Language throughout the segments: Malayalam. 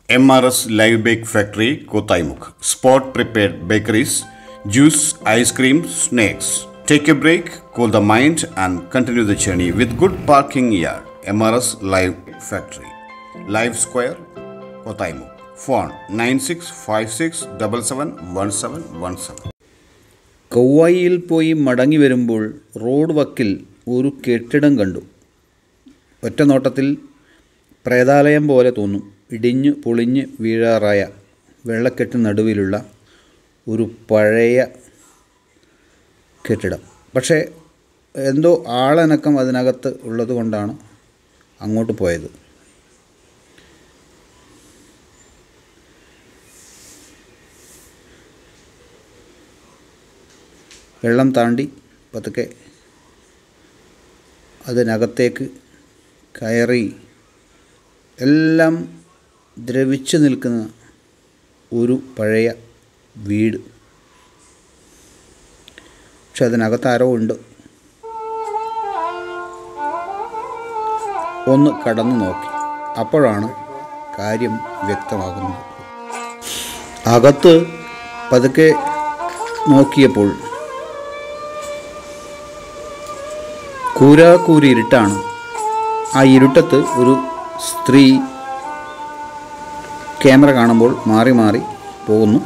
M R S live bake factory Kothaimukh spot prepared bakeries juice ice cream snacks take a break cool the mind and continue the journey with good parking yard M R S live factory live square Kothaimukh phone nine six five six double seven one seven one seven കൗവായിയിൽ പോയി മടങ്ങി വരുമ്പോൾ റോഡ് വക്കിൽ ഒരു കെട്ടിടം കണ്ടു ഒറ്റ നോട്ടത്തിൽ പ്രേതാലയം പോലെ തോന്നും ഇടിഞ്ഞു പൊളിഞ്ഞ് വീഴാറായ വെള്ളക്കെട്ടിന് നടുവിലുള്ള ഒരു പഴയ കെട്ടിടം പക്ഷേ എന്തോ ആളനക്കം അതിനകത്ത് ഉള്ളത് കൊണ്ടാണ് അങ്ങോട്ട് പോയത് വെള്ളം താണ്ടി പതുക്കെ അതിനകത്തേക്ക് കയറി എല്ലാം ദ്രവിച്ചു നിൽക്കുന്ന ഒരു പഴയ വീട് പക്ഷെ അതിനകത്ത് ആരോ ഉണ്ട് ഒന്ന് കടന്നു നോക്കി അപ്പോഴാണ് കാര്യം വ്യക്തമാകുന്നത് അകത്ത് പതുക്കെ നോക്കിയപ്പോൾ കൂരാക്കൂരി ഇരുട്ടാണ് ആ ഇരുട്ടത്ത് ഒരു സ്ത്രീ ക്യാമറ കാണുമ്പോൾ മാറി മാറി പോകുന്നു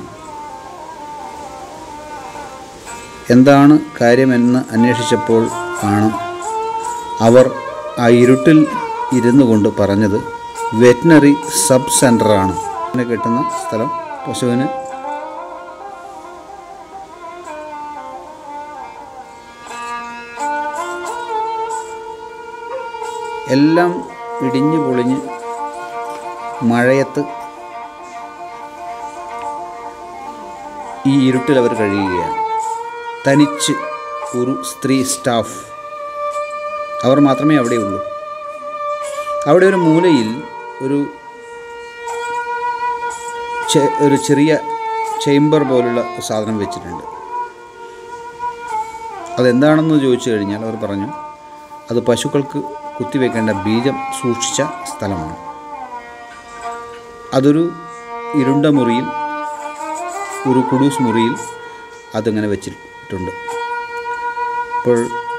എന്താണ് കാര്യമെന്ന് അന്വേഷിച്ചപ്പോൾ ആണ് അവർ ആ ഇരുട്ടിൽ ഇരുന്നു കൊണ്ട് പറഞ്ഞത് വെറ്റിനറി സബ് സെൻ്ററാണ് അതിന് കിട്ടുന്ന സ്ഥലം പശുവിന് എല്ലാം ഇടിഞ്ഞു പൊളിഞ്ഞ് മഴയത്ത് ഈ ഇരുട്ടിൽ അവർ കഴിയുകയാണ് തനിച്ച് ഒരു സ്ത്രീ സ്റ്റാഫ് അവർ മാത്രമേ അവിടെയുള്ളൂ അവിടെ ഒരു മൂലയിൽ ഒരു ചെ- ഒരു ചെറിയ ചേംബർ പോലുള്ള സാധനം വെച്ചിട്ടുണ്ട് അതെന്താണെന്ന് ചോദിച്ചു കഴിഞ്ഞാൽ അവർ പറഞ്ഞു അത് പശുക്കൾക്ക് കുത്തിവെക്കേണ്ട ബീജം സൂക്ഷിച്ച സ്ഥലമാണ് അതൊരു ഇരുണ്ട മുറിയിൽ ഒരു കുടൂസ് മുറിയിൽ അതിങ്ങനെ വെച്ചിട്ടുണ്ട് അപ്പോൾ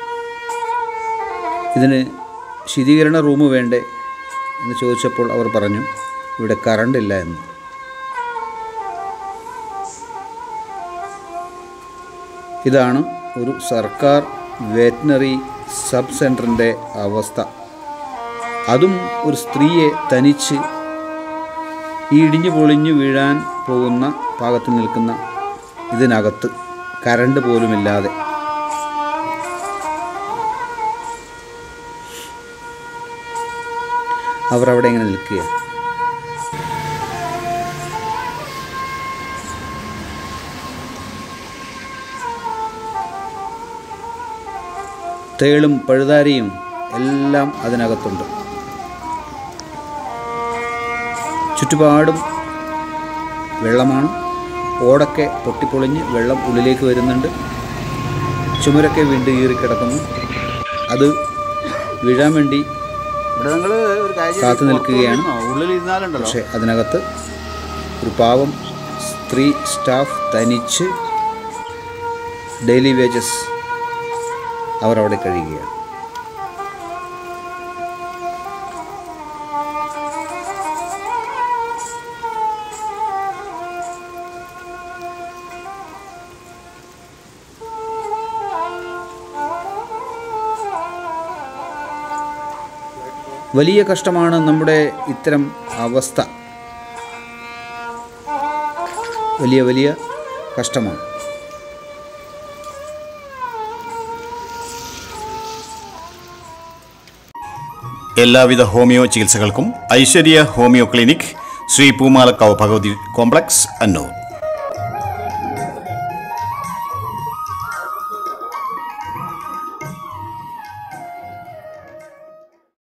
ഇതിന് ശീതീകരണ റൂം വേണ്ടേ എന്ന് ചോദിച്ചപ്പോൾ അവർ പറഞ്ഞു ഇവിടെ കറണ്ട് ഇല്ല എന്ന് ഇതാണ് ഒരു സർക്കാർ വെറ്റിനറി സബ് സെൻറ്ററിൻ്റെ അവസ്ഥ അതും ഒരു സ്ത്രീയെ തനിച്ച് ഈ ഇടിഞ്ഞു പൊളിഞ്ഞു വീഴാൻ പോകുന്ന പാകത്തിൽ നിൽക്കുന്ന ഇതിനകത്ത് കരണ്ട് പോലുമില്ലാതെ അവർ അവിടെ ഇങ്ങനെ നിൽക്കുക തേളും പഴുതാരിയും എല്ലാം അതിനകത്തുണ്ട് ചുറ്റുപാടും വെള്ളമാണ് ഓടൊക്കെ പൊട്ടിപ്പൊളിഞ്ഞ് വെള്ളം ഉള്ളിലേക്ക് വരുന്നുണ്ട് ചുമരൊക്കെ വീണ്ടും കീറിക്കിടക്കുന്നു അത് വീഴാൻ വേണ്ടി ഇവിടെ നിങ്ങൾ ഒരു കാര്യം കാത്തു നിൽക്കുകയാണ്. ഉള്ളിൽ ഇരുന്നാലുണ്ടല്ലോ പക്ഷേ അതിനകത്ത് ഒരു പാവം സ്ത്രീ സ്റ്റാഫ് തനിച്ച് ഡെയിലി വേജസ് അവരവിടെ കഴിയുകയാണ് വലിയ കഷ്ടമാണ് നമ്മുടെ ഇത്തരം അവസ്ഥ വലിയ വലിയ കഷ്ടമാണ് എല്ലാവിധ ഹോമിയോ ചികിത്സകൾക്കും Aishwarya homeo clinic Sree Poomalakkavu Bhagavathi complex അന്നൂർ